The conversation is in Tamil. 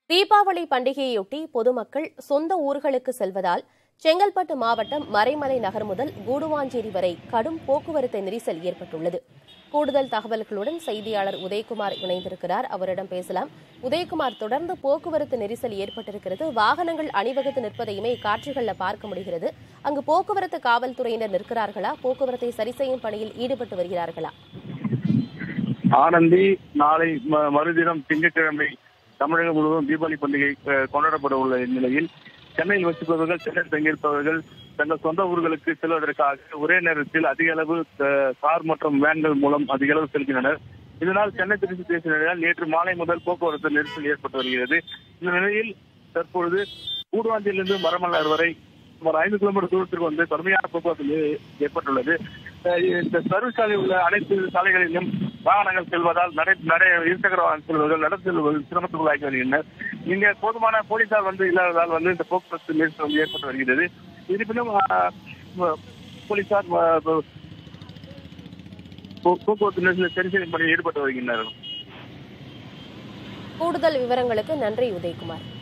தீபாவளி பண்டிகையொட்டி பொதுமக்கள் சொந்த ஊர்களுக்கு செல்வதால் செங்கல்பட்டு மாவட்டம் மறைமலை நகர் முதல் கூடுவாஞ்சேரி வரை கடும் போக்குவரத்து நெரிசல் ஏற்பட்டுள்ளது கூடுதல் தகவல்களுடன் செய்தியாளர் உதயகுமார் இணைந்திருக்கிறார் அவரிடம் பேசலாம் உதயகுமார் தொடர்ந்து போக்குவரத்து நெரிசல் ஏற்பட்டிருக்கிறது வாகனங்கள் அணிவகுத்து நிற்பதையுமே காட்சிகளில் பார்க்க முடிகிறது அங்கு போக்குவரத்து காவல்துறையினர் நிற்கிறார்களா போக்குவரத்தை சரி செய்யும் பணியில் ஈடுபட்டு வருகிறார்களா ஆனந்தி நாளை ம- மறுதினம் திங்கட்கிழமை தமிழகம் முழுவதும் தீபாவளி பண்டிகை அஹ், கொண்டாடப்பட உள்ள நிலையில் சென்னையில் வசிப்பவர்கள் சென்னையில் தங்கியிருப்பவர்கள் தங்கள் சொந்த ஊர்களுக்கு செல்வதற்காக ஒரே நேரத்தில் அதிக அளவு அஹ், கார் மற்றும் வேன்கள் மூலம் அதிக அளவு செல்கின்றனர் இதனால் சென்னை திருச்சி தேசிய நெடுஞ்சாலையில் நேற்று மாலை முதல் போக்குவரத்து நெரிசல் ஏற்பட்டு வருகிறது இந்த நிலையில் தற்பொழுது கூடுவாஞ்சியிலிருந்து மரமலர் வரை சுமார் ஐந்து கிலோமீட்டர் தூரத்திற்கு வந்து கடுமையான போக்குவரத்து ஏ- ஏற்பட்டுள்ளது அஹ் இந்த சர்வீஸ் சாலை உள்ள அனைத்து சாலைகளிலும் வாகனங்கள் செல்வதால் நடை நடை இருசக்கர வாகனம் செல்வர்கள் நடந்து செல்வர்கள் சிரமத்துக்குள்ளாகி வருகின்றனர் இங்க போதுமான போலீசார் வந்து இல்லாததால் வந்து இந்த போக்குவரத்து நெரிசல் வந்து ஏற்பட்டு வருகிறது இருப்பினும் அஹ், ம- போலீசார் ம- ப- போ- போக்குவரத்து நெரிசல் சரி செய்யும் பணியில் ஈடுபட்டு வருகின்றனர் கூடுதல் விவரங்களுக்கு நன்றி உதயகுமார்